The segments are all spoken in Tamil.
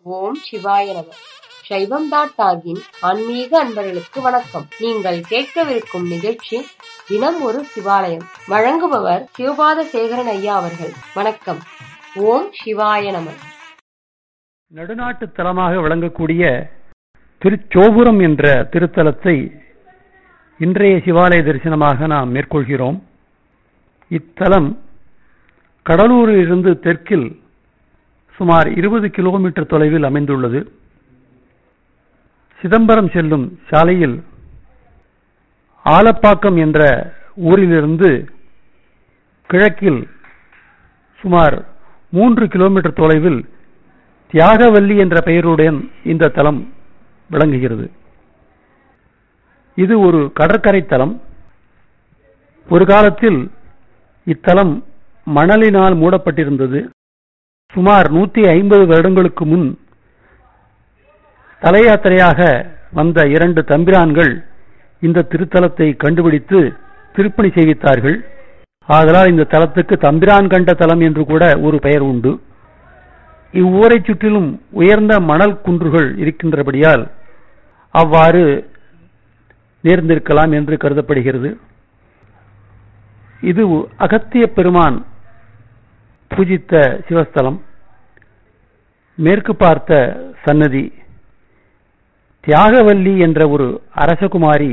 ஓம் சிவாய நம சைவம் டாட் டாகின் ஆன்மீக அன்பர்களுக்கு வணக்கம் நீங்கள் கேட்கவிருக்கும் நிகழ்ச்சி தினம் ஒரு சிவாலயம் வழங்குபவர் சிவபாத சேகரன் ஐயா அவர்கள் வணக்கம் ஓம் சிவாய நம நடுநாட்டு தலமாக விளங்கக்கூடிய திருச்சோபுரம் என்ற திருத்தலத்தை இன்றைய சிவாலய தரிசனமாக நாம் மேற்கொள்கிறோம் இத்தலம் கடலூரில் இருந்து தெற்கில் சுமார் இருபது கிலோமீட்டர் தொலைவில் அமைந்துள்ளது சிதம்பரம் செல்லும் சாலையில் ஆலப்பாக்கம் என்ற ஊரிலிருந்து கிழக்கில் சுமார் மூன்று கிலோமீட்டர் தொலைவில் தியாகவல்லி என்ற பெயருடன் இந்த தலம் விளங்குகிறது இது ஒரு கடற்கரை தலம் ஒரு காலத்தில் இத்தலம் மணலினால் மூடப்பட்டிருந்தது சுமார் நூத்தி ஐம்பது வருடங்களுக்கு முன் தலையாத்திரையாக வந்த இரண்டு தம்பிரான்கள் இந்த திருத்தலத்தை கண்டுபிடித்து திருப்பணி செய்வித்தார்கள் ஆதலால் இந்த தலத்துக்கு தம்பிரான் கண்ட தலம் என்று கூட ஒரு பெயர் உண்டு இவ்வூரை சுற்றிலும் உயர்ந்த மணல் குன்றுகள் இருக்கின்றபடியால் அவ்வாறு நேர்ந்திருக்கலாம் என்று கருதப்படுகிறது இது அகத்திய பெருமான் பூஜித்த சிவஸ்தலம் மேற்கு பார்த்த சன்னதி தியாகவல்லி என்ற ஒரு அரசகுமாரி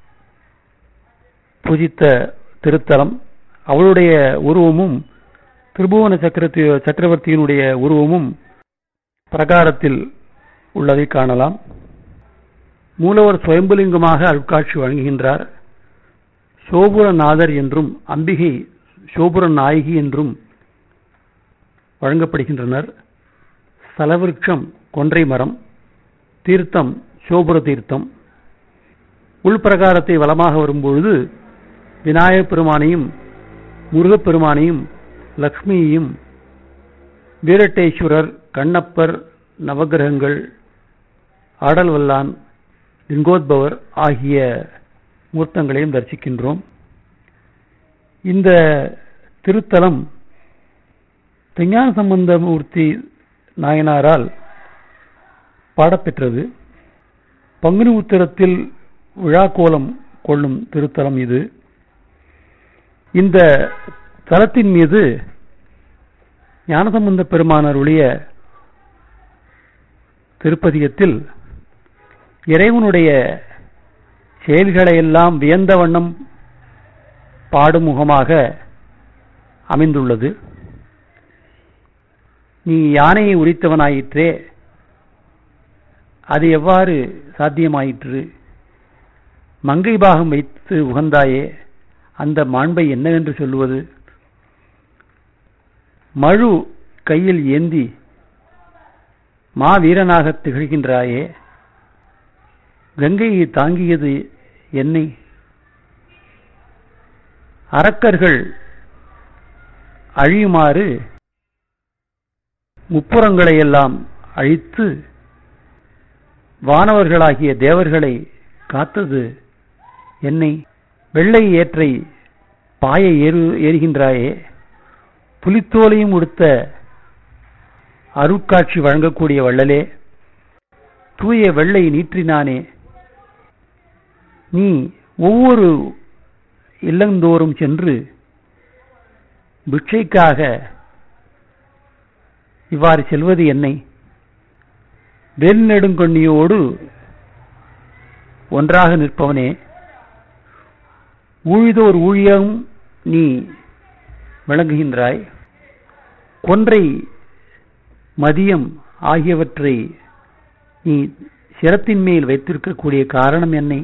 பூஜித்த திருத்தலம் அவளுடைய உருவமும் திரிபுவன சக்கரத்தி சக்கரவர்த்தியினுடைய உருவமும் பிரகாரத்தில் உள்ளதை காணலாம் மூலவர் சுயம்புலிங்கமாக அருட்காட்சி வழங்குகின்றார் சோபுரநாதர் என்றும் அம்பிகை சோபுர நாயகி என்றும் வழங்கப்படுகின்றனர் ஸ்தலவிருட்சம் கொன்றை மரம் தீர்த்தம் சோபுர தீர்த்தம் உள்பிரகாரத்தை வளமாக வரும்பொழுது விநாயகப் பெருமானையும் முருகப்பெருமானையும் லக்ஷ்மியையும் வீரட்டேஸ்வரர் கண்ணப்பர் நவகிரகங்கள் ஆடல்வல்லான் லிங்கோத்பவர் ஆகிய மூர்த்தங்களையும் தரிசிக்கின்றோம் இந்த திருத்தலம் விஞ்ஞான சம்பந்த மூர்த்தி நாயனாரால் பாடப்பெற்றது பங்குனி உத்திரத்தில் விழா கோலம் கொள்ளும் திருத்தலம் இது இந்த தலத்தின் மீது ஞானசம்பந்த பெருமானருடைய திருப்பதியத்தில் இறைவனுடைய செயல்களை எல்லாம் வியந்த வண்ணம் பாடும் முகமாக அமைந்துள்ளது நீ யானையை உரித்தவனாயிற்றே அது எவ்வாறு சாத்தியமாயிற்று மங்கை பாகம் வைத்து உகந்தாயே அந்த மாண்பை என்னவென்று சொல்லுவது மழு கையில் ஏந்தி மாவீரனாக திகழ்கின்றாயே கங்கையை தாங்கியது என்னை அரக்கர்கள் அழியுமாறு முப்புறங்களை எல்லாம் அழித்து வானவர்களாகிய தேவர்களை காத்தது என்னை வெள்ளை ஏற்றை பாய ஏறு ஏறுகின்றாயே புலித்தோலையும் உடுத்த அருட்காட்சி வழங்கக்கூடிய வள்ளலே தூய வெள்ளை நீற்றினானே நீ ஒவ்வொரு இல்லந்தோறும் சென்று பிட்சைக்காக இவ்வாறு செல்வது என்னை வெல் நெடுங்கண்ணியோடு ஒன்றாக நிற்பவனே ஊழிதோர் ஊழியம் நீ விளங்குகின்றாய் கொன்றை மதியம் ஆகியவற்றை நீ சிரத்தின் மேல் வைத்திருக்கக்கூடிய காரணம் என்னை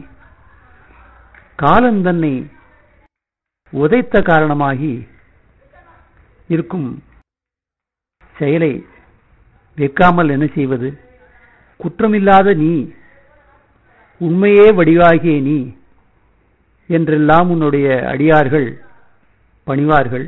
காலம் தன்னை உதைத்த காரணமாகி இருக்கும் செயலை வைக்காமல் என்ன செய்வது குற்றமில்லாத நீ உண்மையே வடிவாகிய நீ என்றெல்லாம் உன்னுடைய அடியார்கள் பணிவார்கள்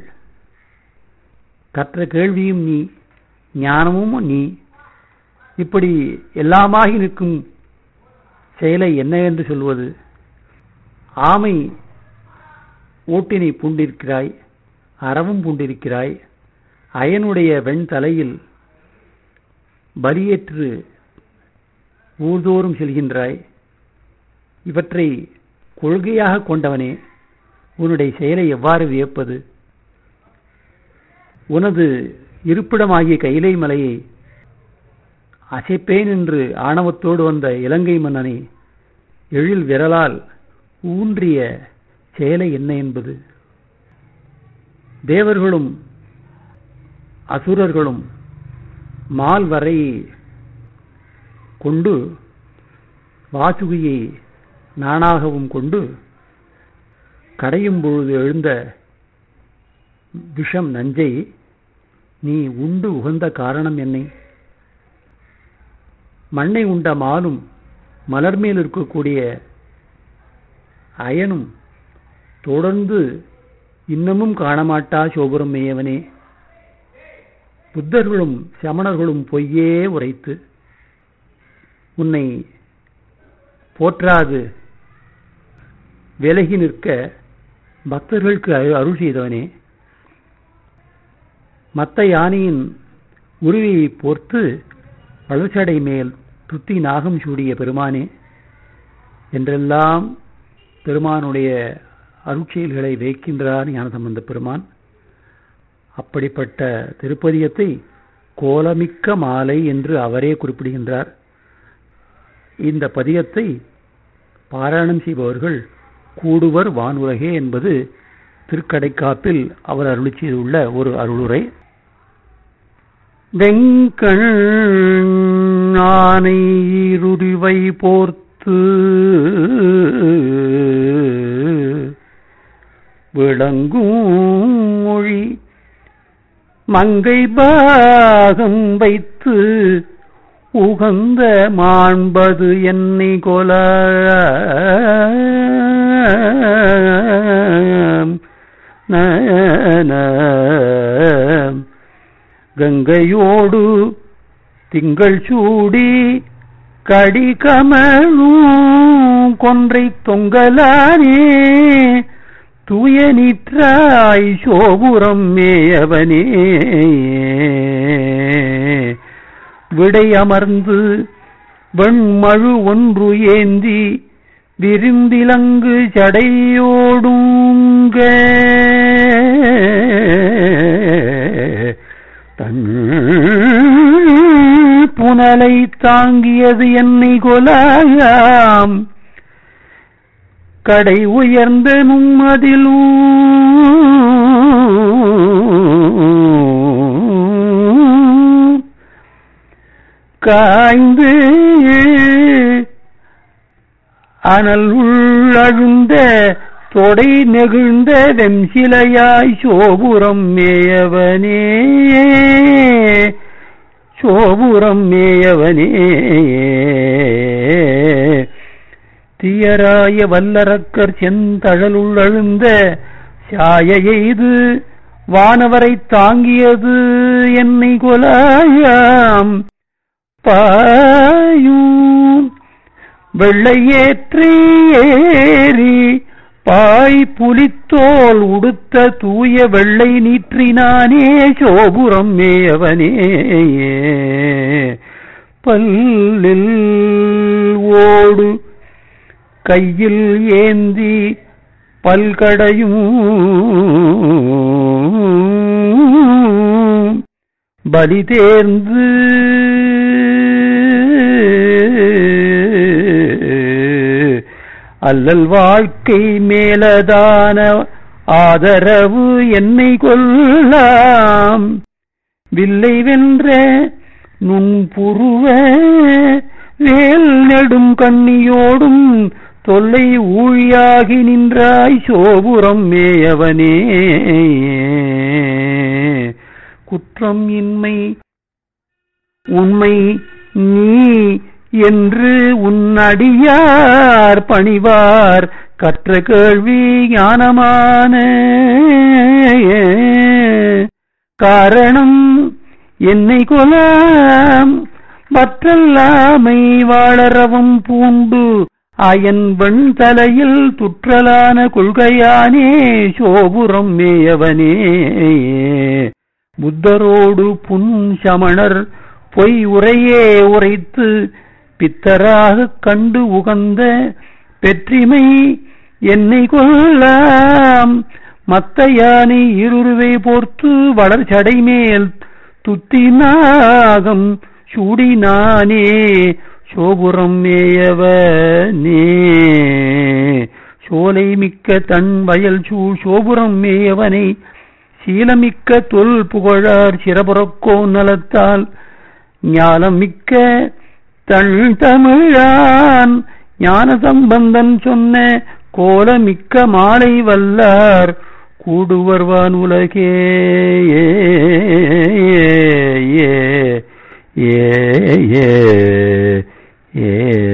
கற்ற கேள்வியும் நீ ஞானமும் நீ இப்படி எல்லாமாகி நிற்கும் செயலை என்ன என்று சொல்வது ஆமை ஓட்டினை பூண்டிருக்கிறாய் அறவும் பூண்டிருக்கிறாய் அயனுடைய வெண் தலையில் பலியேற்று ஊர்தோறும் செல்கின்றாய் இவற்றை கொள்கையாக கொண்டவனே உன்னுடைய செயலை எவ்வாறு வியப்பது உனது இருப்பிடமாகிய கைலை மலையை அசைப்பேன் என்று ஆணவத்தோடு வந்த இலங்கை மன்னனை எழில் விரலால் ஊன்றிய செயலை என்ன என்பது தேவர்களும் அசுரர்களும் மால் வரை கொண்டு வாசுகியை நானாகவும் கொண்டு கடையும் பொழுது எழுந்த விஷம் நஞ்சை நீ உண்டு உகந்த காரணம் என்னை மண்ணை உண்ட மாலும் மலர் மேல் இருக்கக்கூடிய அயனும் தொடர்ந்து இன்னமும் காணமாட்டா சோபுரம் மேயவனே புத்தர்களும் சமணர்களும் பொய்யே உரைத்து உன்னை போற்றாது விலகி நிற்க பக்தர்களுக்கு அருள் செய்தவனே மத்த யானையின் உருவியை போர்த்து வளர்ச்சடை மேல் துத்தி நாகம் சூடிய பெருமானே என்றெல்லாம் பெருமானுடைய அருட்செயல்களை வைக்கின்றார் ஞானசம்பந்த பெருமான் அப்படிப்பட்ட திருப்பதியத்தை கோலமிக்க மாலை என்று அவரே குறிப்பிடுகின்றார் இந்த பதியத்தை பாராயணம் செய்பவர்கள் கூடுவர் வானுலகே என்பது திருக்கடைக்காப்பில் அவர் அருளி செய்துள்ள ஒரு அருளுரை வெங்கண் ஆனை இருடிவை போர்த்து விளங்கும் மொழி மங்கை பாகம் வைத்து உகந்த மாண்பது என்னை கொல கங்கையோடு திங்கள் சூடி கடிகமலும் கொன்றை தொங்கலானே தூய நிற்றாய் சோபுரம் மேயவனே விடை அமர்ந்து வெண்மழு ஒன்று ஏந்தி விருந்திலங்கு சடையோடுங்க தன் புனலை தாங்கியது என்னை கொலாயாம் கடை உயர்ந்த நும்மதிலும் காய்ந்து அனல் உள்ளழுந்த தொடை நெகிழ்ந்த வெம்சிலையாய் சோபுரம் மேயவனே சோபுரம் மேயவனே தீயராய வல்லரக்கர் செந்தழலுள்ளழுந்த சாய எய்து வானவரை தாங்கியது என்னை கொலாயாம் பாயும் வெள்ளையேற்றி ஏறி பாய் புலித்தோல் உடுத்த தூய வெள்ளை நீற்றினானே சோபுரம் மேயவனே பல்லில் ஓடு கையில் ஏந்தி பல்கடையும் பலி தேர்ந்து அல்லல் வாழ்க்கை மேலதான ஆதரவு என்னை கொல்லாம் வில்லை வென்ற நுண்புருவ வேல் நெடும் கண்ணியோடும் தொல்லை ஊழியாகி நின்றாய் சோபுரம் மேயவனே குற்றம் இன்மை உண்மை நீ என்று உன்னடியார் பணிவார் கற்ற கேள்வி ஞானமான காரணம் என்னை கொலாம் மற்றல்லாமை வாழறவும் பூண்டு அயன் வெண் தலையில் துற்றலான கொள்கையானே சோபுரம் மேயவனே புத்தரோடு புன் சமணர் பொய் உரையே உரைத்து பித்தராக கண்டு உகந்த பெற்றிமை என்னை கொல்லாம் மத்த யானை இருருவை போர்த்து வளர்ச்சடை மேல் துத்தினாகம் சூடினானே சோபுரம் மேயவனே சோலை மிக்க தன் வயல் சூ சோபுரம் மேயவனை சீலமிக்க தொல் புகழார் சிறபுறக்கோ நலத்தால் ஞானம் மிக்க தள் தமிழான் ஞான சம்பந்தன் சொன்ன கோலமிக்க மாலை வல்லார் கூடுவர்வான் உலகே ஏ ஏ ஏ ஏ ஏ